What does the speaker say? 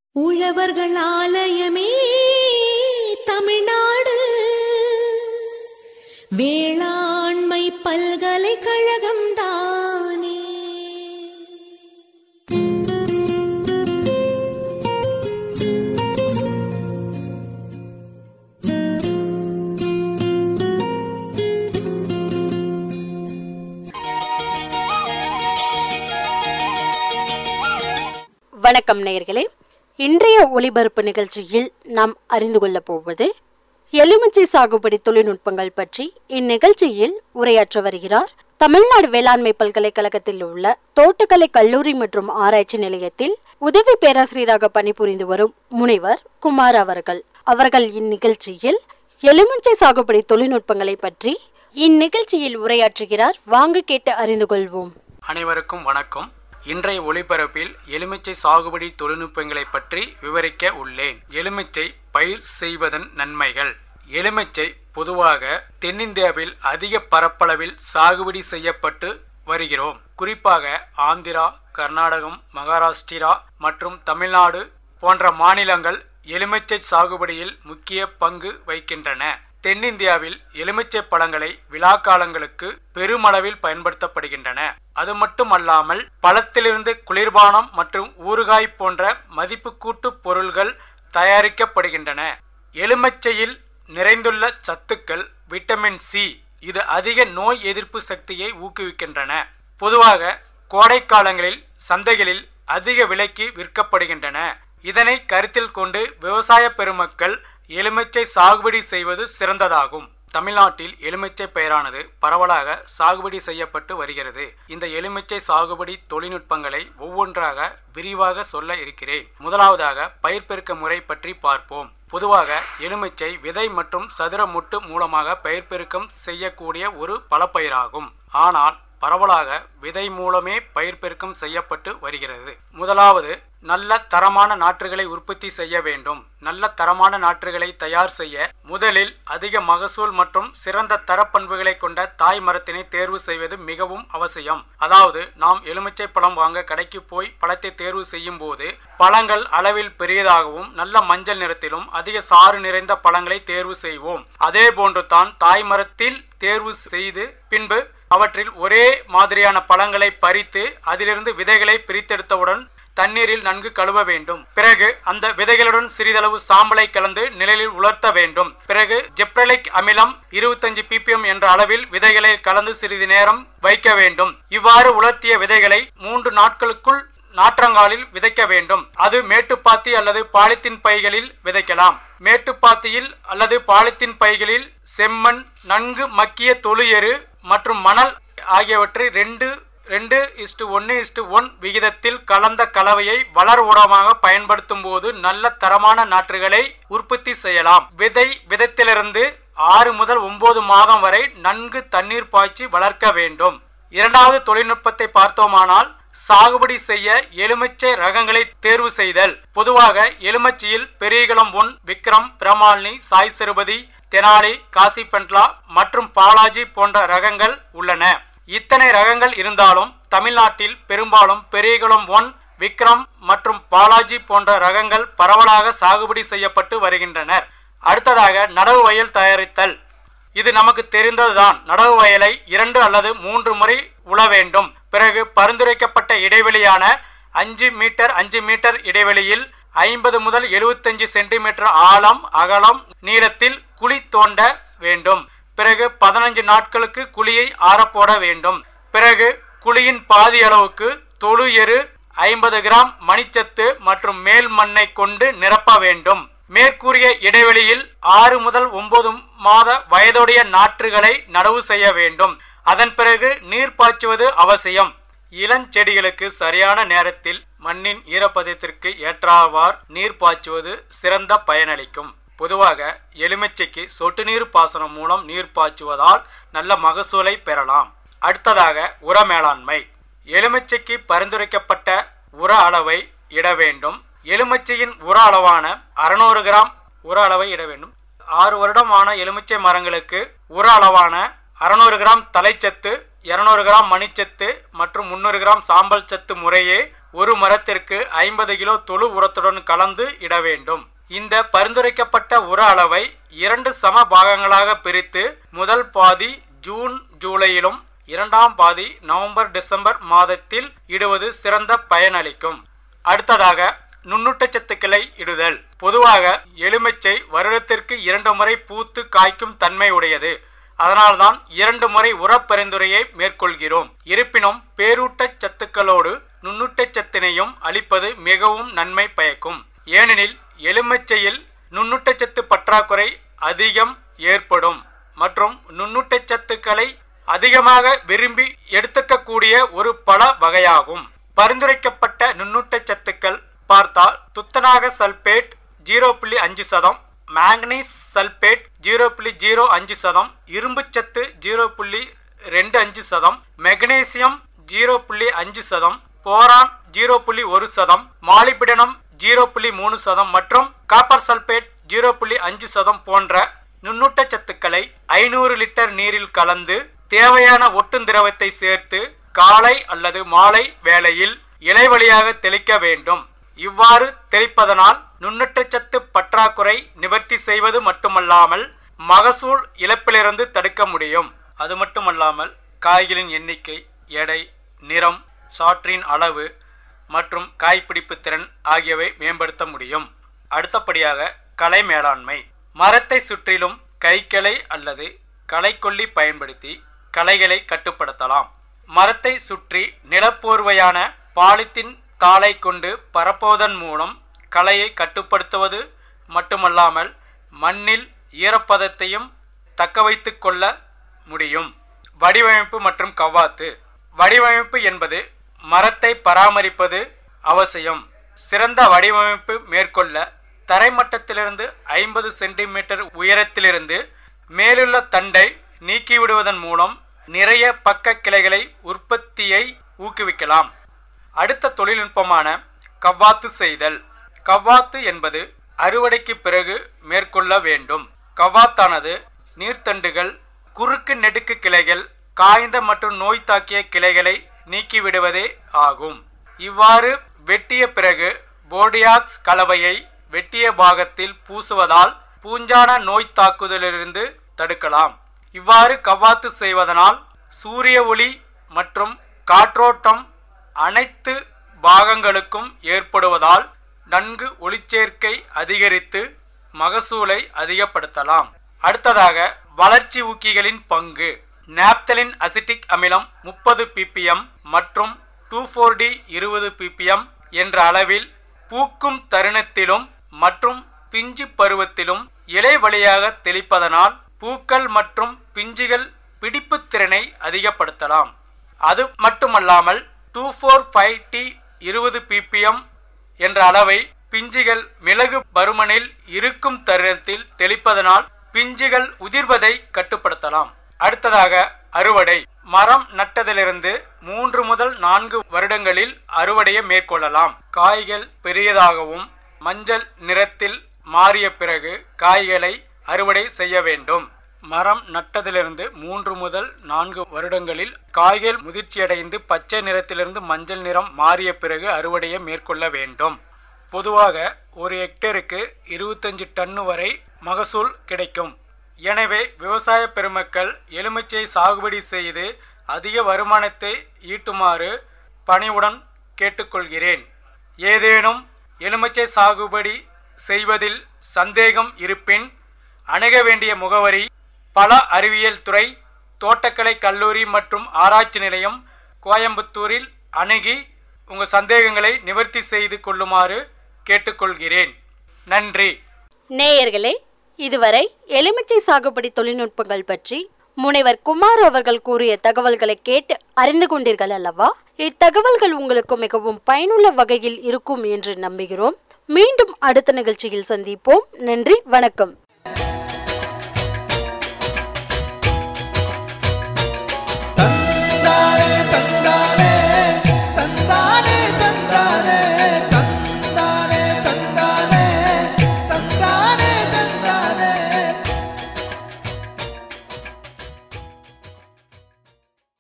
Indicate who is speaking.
Speaker 1: உழவர்கள் ஆலயமே தமிழ்நாடு வேளாண்மை பல்கலைக்கழகம் தானே
Speaker 2: வணக்கம் நேயர்களே இன்றைய ஒளிபரப்பு நிகழ்ச்சியில் நாம் அறிந்து கொள்ளப் போவது எலுமிச்சை சாகுபடி தொழில்நுட்பங்கள் பற்றி இந்நிகழ்ச்சியில் உரையாற்ற வருகிறார் தமிழ்நாடு வேளாண்மை பல்கலைக்கழகத்தில் உள்ள தோட்டக்கலை கல்லூரி மற்றும் ஆராய்ச்சி நிலையத்தில் உதவி பேராசிரியராக பணிபுரிந்து வரும் முனைவர் குமார் அவர்கள் அவர்கள் இந்நிகழ்ச்சியில் எலுமிச்சை சாகுபடி தொழில்நுட்பங்களை பற்றி இந்நிகழ்ச்சியில் உரையாற்றுகிறார் வாங்க கேட்டு அறிந்து கொள்வோம்
Speaker 3: அனைவருக்கும் வணக்கம் இன்றைய ஒளிபரப்பில் எலுமிச்சை சாகுபடி தொழில்நுட்பங்களை பற்றி விவரிக்க உள்ளேன் எலுமிச்சை பயிர் செய்வதன் நன்மைகள் எலுமிச்சை பொதுவாக தென்னிந்தியாவில் அதிக பரப்பளவில் சாகுபடி செய்யப்பட்டு வருகிறோம் குறிப்பாக ஆந்திரா கர்நாடகம் மகாராஷ்டிரா மற்றும் தமிழ்நாடு போன்ற மாநிலங்கள் எலுமிச்சை சாகுபடியில் முக்கிய பங்கு வகிக்கின்றன தென்னிந்தியாவில் எலுமிச்சை பழங்களை விழாக்காலங்களுக்கு பெருமளவில் பயன்படுத்தப்படுகின்றன அது மட்டுமல்லாமல் பழத்திலிருந்து குளிர்பானம் மற்றும் ஊறுகாய் போன்ற மதிப்புக்கூட்டு பொருள்கள் தயாரிக்கப்படுகின்றன எலுமிச்சையில் நிறைந்துள்ள சத்துக்கள் விட்டமின் சி இது அதிக நோய் எதிர்ப்பு சக்தியை ஊக்குவிக்கின்றன பொதுவாக கோடை காலங்களில் சந்தைகளில் அதிக விலைக்கு விற்கப்படுகின்றன இதனை கருத்தில் கொண்டு விவசாய பெருமக்கள் எலுமிச்சை சாகுபடி செய்வது சிறந்ததாகும் தமிழ்நாட்டில் எலுமிச்சை பயிரானது பரவலாக சாகுபடி செய்யப்பட்டு வருகிறது இந்த எலுமிச்சை சாகுபடி தொழில்நுட்பங்களை ஒவ்வொன்றாக விரிவாக சொல்ல இருக்கிறேன் முதலாவதாக பயிர் பெருக்க முறை பற்றி பார்ப்போம் பொதுவாக எலுமிச்சை விதை மற்றும் சதுர முட்டு மூலமாக பயிர் பெருக்கம் செய்யக்கூடிய ஒரு பலப்பயிராகும் ஆனால் பரவலாக விதை மூலமே பயிர் பெருக்கம் செய்யப்பட்டு வருகிறது முதலாவது நல்ல தரமான நாற்றுகளை உற்பத்தி செய்ய வேண்டும் நல்ல தரமான நாற்றுகளை தயார் செய்ய முதலில் அதிக மகசூல் மற்றும் சிறந்த தரப்பண்புகளை கொண்ட தாய் மரத்தினை தேர்வு செய்வது மிகவும் அவசியம் அதாவது நாம் எலுமிச்சை பழம் வாங்க கடைக்கு போய் பழத்தை தேர்வு செய்யும் போது பழங்கள் அளவில் பெரியதாகவும் நல்ல மஞ்சள் நிறத்திலும் அதிக சாறு நிறைந்த பழங்களை தேர்வு செய்வோம் அதே போன்று தான் தாய் மரத்தில் தேர்வு செய்து பின்பு அவற்றில் ஒரே மாதிரியான பழங்களை பறித்து அதிலிருந்து விதைகளை பிரித்தெடுத்தவுடன் தண்ணீரில் நன்கு கழுவ வேண்டும் பிறகு அந்த விதைகளுடன் சிறிதளவு சாம்பலை கலந்து நிழலில் உலர்த்த வேண்டும் பிறகு ஜெப்ரலிக் அமிலம் இருபத்தஞ்சு ppm என்ற அளவில் விதைகளை கலந்து சிறிது நேரம் வைக்க வேண்டும் இவ்வாறு உலர்த்திய விதைகளை மூன்று நாட்களுக்குள் நாற்றங்காலில் விதைக்க வேண்டும் அது மேட்டுப்பாத்தி அல்லது பாலித்தீன் பைகளில் விதைக்கலாம் மேட்டுப்பாத்தியில் அல்லது பாலித்தீன் பைகளில் செம்மண் நன்கு மக்கிய தொழு எரு மற்றும் மணல் ஆகியவற்றை ரெண்டு ரெண்டு இஸ்டு ஒன்று இஸ்டு ஒன் விகிதத்தில் கலந்த கலவையை வளர் உரமாக பயன்படுத்தும் போது நல்ல தரமான நாற்றுகளை உற்பத்தி செய்யலாம் விதை விதத்திலிருந்து ஆறு முதல் ஒன்பது மாதம் வரை நன்கு தண்ணீர் பாய்ச்சி வளர்க்க வேண்டும் இரண்டாவது தொழில்நுட்பத்தை பார்த்தோமானால் சாகுபடி செய்ய எலுமிச்சை ரகங்களை தேர்வு செய்தல் பொதுவாக எலுமிச்சையில் பெரியகுளம் ஒன் விக்ரம் பிரமாலினி சாய் சிறுபதி தெனாலி காசி பெண்ட்லா மற்றும் பாலாஜி போன்ற ரகங்கள் உள்ளன இத்தனை ரகங்கள் இருந்தாலும் தமிழ்நாட்டில் பெரும்பாலும் பெரியகுளம் ஒன் விக்ரம் மற்றும் பாலாஜி போன்ற ரகங்கள் பரவலாக சாகுபடி செய்யப்பட்டு வருகின்றனர் அடுத்ததாக நடவு வயல் தயாரித்தல் இது நமக்கு தெரிந்ததுதான் நடவு வயலை இரண்டு அல்லது மூன்று முறை உழ வேண்டும் பிறகு பரிந்துரைக்கப்பட்ட இடைவெளியான அஞ்சு மீட்டர் அஞ்சு மீட்டர் இடைவெளியில் ஐம்பது முதல் எழுபத்தஞ்சு சென்டிமீட்டர் ஆழம் அகலம் நீளத்தில் குழி தோண்ட வேண்டும் பிறகு பதினஞ்சு நாட்களுக்கு குழியை ஆறப்போட வேண்டும் பிறகு குழியின் பாதி அளவுக்கு தொழு எரு ஐம்பது கிராம் மணிச்சத்து மற்றும் மேல் மண்ணை கொண்டு நிரப்ப வேண்டும் மேற்கூறிய இடைவெளியில் ஆறு முதல் ஒன்பது மாத வயதுடைய நாற்றுகளை நடவு செய்ய வேண்டும் அதன் பிறகு நீர் பாய்ச்சுவது அவசியம் இளஞ்செடிகளுக்கு சரியான நேரத்தில் மண்ணின் ஈரப்பதத்திற்கு ஏற்றாவார் நீர் பாய்ச்சுவது சிறந்த பயனளிக்கும் பொதுவாக எலுமிச்சைக்கு சொட்டு நீர் பாசனம் மூலம் நீர் பாய்ச்சுவதால் நல்ல மகசூலை பெறலாம் அடுத்ததாக உர மேலாண்மை எலுமிச்சைக்கு பரிந்துரைக்கப்பட்ட உர அளவை இட வேண்டும் எலுமிச்சையின் உர அளவான அறுநூறு கிராம் உர அளவை இட வேண்டும் ஆறு வருடம் ஆன எலுமிச்சை மரங்களுக்கு உர அளவான அறுநூறு கிராம் தலைச்சத்து இருநூறு கிராம் மணிச்சத்து மற்றும் முந்நூறு கிராம் சாம்பல் சத்து முறையே ஒரு மரத்திற்கு ஐம்பது கிலோ தொழு உரத்துடன் கலந்து இட வேண்டும் இந்த பரிந்துரைக்கப்பட்ட உர அளவை இரண்டு சம பாகங்களாக பிரித்து முதல் பாதி ஜூன் ஜூலையிலும் இரண்டாம் பாதி நவம்பர் டிசம்பர் மாதத்தில் இடுவது சிறந்த பயனளிக்கும் அடுத்ததாக நுண்ணூட்டச்சத்துக்களை இடுதல் பொதுவாக எலுமிச்சை வருடத்திற்கு இரண்டு முறை பூத்து காய்க்கும் தன்மை உடையது அதனால்தான் இரண்டு முறை உரப் பரிந்துரையை மேற்கொள்கிறோம் இருப்பினும் பேரூட்டச் சத்துக்களோடு நுண்ணூட்டச்சத்தினையும் அளிப்பது மிகவும் நன்மை பயக்கும் ஏனெனில் எலுமிச்சையில் நுண்ணூட்டச்சத்து பற்றாக்குறை அதிகம் ஏற்படும் மற்றும் நுண்ணூட்டச்சத்துக்களை அதிகமாக விரும்பி எடுத்துக்கக்கூடிய ஒரு பல வகையாகும் பரிந்துரைக்கப்பட்ட நுண்ணூட்டச்சத்துக்கள் பார்த்தால் துத்தநாக சல்பேட் ஜீரோ புள்ளி அஞ்சு சதம் மேங்கனீஸ் சல்பேட் ஜீரோ புள்ளி ஜீரோ அஞ்சு சதம் இரும்புச்சத்து ஜீரோ புள்ளி ரெண்டு அஞ்சு சதம் மெக்னீசியம் ஜீரோ புள்ளி அஞ்சு சதம் போரான் ஜீரோ புள்ளி ஒரு சதம் மாலிபிடனம் ஜீரோ புள்ளி மூணு சதம் மற்றும் காப்பர் சல்பேட் ஜீரோ புள்ளி அஞ்சு சதம் போன்ற நுண்ணூட்டச்சத்துக்களை ஐநூறு லிட்டர் நீரில் கலந்து தேவையான ஒட்டும் திரவத்தை சேர்த்து காலை அல்லது மாலை வேளையில் இலை வழியாக தெளிக்க வேண்டும் இவ்வாறு தெளிப்பதனால் நுண்ணூட்டச்சத்து பற்றாக்குறை நிவர்த்தி செய்வது மட்டுமல்லாமல் மகசூல் இழப்பிலிருந்து தடுக்க முடியும் அது மட்டுமல்லாமல் காய்களின் எண்ணிக்கை எடை நிறம் சாற்றின் அளவு மற்றும் காய்பிடிப்பு திறன் ஆகியவை மேம்படுத்த முடியும் அடுத்தபடியாக களை மேலாண்மை மரத்தை சுற்றிலும் கைகளை அல்லது களைக்கொல்லி பயன்படுத்தி களைகளை கட்டுப்படுத்தலாம் மரத்தை சுற்றி நிலப்போர்வையான பாலித்தீன் தாளை கொண்டு பரப்புவதன் மூலம் களையை கட்டுப்படுத்துவது மட்டுமல்லாமல் மண்ணில் ஈரப்பதத்தையும் தக்க வைத்துக் கொள்ள முடியும் வடிவமைப்பு மற்றும் கவ்வாத்து வடிவமைப்பு என்பது மரத்தை பராமரிப்பது அவசியம் சிறந்த வடிவமைப்பு மேற்கொள்ள தரைமட்டத்திலிருந்து ஐம்பது சென்டிமீட்டர் உயரத்திலிருந்து மேலுள்ள தண்டை நீக்கிவிடுவதன் மூலம் நிறைய பக்க கிளைகளை உற்பத்தியை ஊக்குவிக்கலாம் அடுத்த தொழில்நுட்பமான கவ்வாத்து செய்தல் கவ்வாத்து என்பது அறுவடைக்கு பிறகு மேற்கொள்ள வேண்டும் கவ்வாத்தானது நீர்த்தண்டுகள் குறுக்கு நெடுக்கு கிளைகள் காய்ந்த மற்றும் நோய் தாக்கிய கிளைகளை நீக்கிவிடுவதே ஆகும் இவ்வாறு வெட்டிய பிறகு போர்டியாக்ஸ் கலவையை வெட்டிய பாகத்தில் பூசுவதால் பூஞ்சான நோய் தாக்குதலிலிருந்து தடுக்கலாம் இவ்வாறு கவ்வாத்து செய்வதனால் சூரிய ஒளி மற்றும் காற்றோட்டம் அனைத்து பாகங்களுக்கும் ஏற்படுவதால் நன்கு ஒளிச்சேர்க்கை அதிகரித்து மகசூலை அதிகப்படுத்தலாம் அடுத்ததாக வளர்ச்சி ஊக்கிகளின் பங்கு நாப்தலின் அசிட்டிக் அமிலம் முப்பது ppm மற்றும் டூ ஃபோர் டி இருபது ppm என்ற அளவில் பூக்கும் தருணத்திலும் மற்றும் பிஞ்சு பருவத்திலும் இலை வழியாக தெளிப்பதனால் பூக்கள் மற்றும் பிஞ்சுகள் பிடிப்புத் திறனை அதிகப்படுத்தலாம் அது மட்டுமல்லாமல் டூ ஃபோர் ஃபைவ் டி இருபது ppm என்ற அளவை பிஞ்சுகள் மிளகு பருமனில் இருக்கும் தருணத்தில் தெளிப்பதனால் பிஞ்சுகள் உதிர்வதை கட்டுப்படுத்தலாம் அடுத்ததாக அறுவடை மரம் நட்டதிலிருந்து மூன்று முதல் நான்கு வருடங்களில் அறுவடையை மேற்கொள்ளலாம் காய்கள் பெரியதாகவும் மஞ்சள் நிறத்தில் மாறிய பிறகு காய்களை அறுவடை செய்ய வேண்டும் மரம் நட்டதிலிருந்து மூன்று முதல் நான்கு வருடங்களில் காய்கள் முதிர்ச்சியடைந்து பச்சை நிறத்திலிருந்து மஞ்சள் நிறம் மாறிய பிறகு அறுவடையை மேற்கொள்ள வேண்டும் பொதுவாக ஒரு ஹெக்டேருக்கு இருபத்தஞ்சு டன்னு வரை மகசூல் கிடைக்கும் எனவே விவசாய பெருமக்கள் எலுமிச்சை சாகுபடி செய்து அதிக வருமானத்தை ஈட்டுமாறு பணிவுடன் கேட்டுக்கொள்கிறேன் ஏதேனும் எலுமிச்சை சாகுபடி செய்வதில் சந்தேகம் இருப்பின் அணுக வேண்டிய முகவரி பல அறிவியல் துறை தோட்டக்கலை கல்லூரி மற்றும் ஆராய்ச்சி நிலையம் கோயம்புத்தூரில் அணுகி உங்கள் சந்தேகங்களை நிவர்த்தி செய்து கொள்ளுமாறு கேட்டுக்கொள்கிறேன் நன்றி
Speaker 2: நேயர்களே இதுவரை எலுமிச்சை சாகுபடி தொழில்நுட்பங்கள் பற்றி முனைவர் குமார் அவர்கள் கூறிய தகவல்களை கேட்டு அறிந்து கொண்டீர்கள் அல்லவா இத்தகவல்கள் உங்களுக்கு மிகவும் பயனுள்ள வகையில் இருக்கும் என்று நம்புகிறோம் மீண்டும் அடுத்த நிகழ்ச்சியில் சந்திப்போம் நன்றி வணக்கம்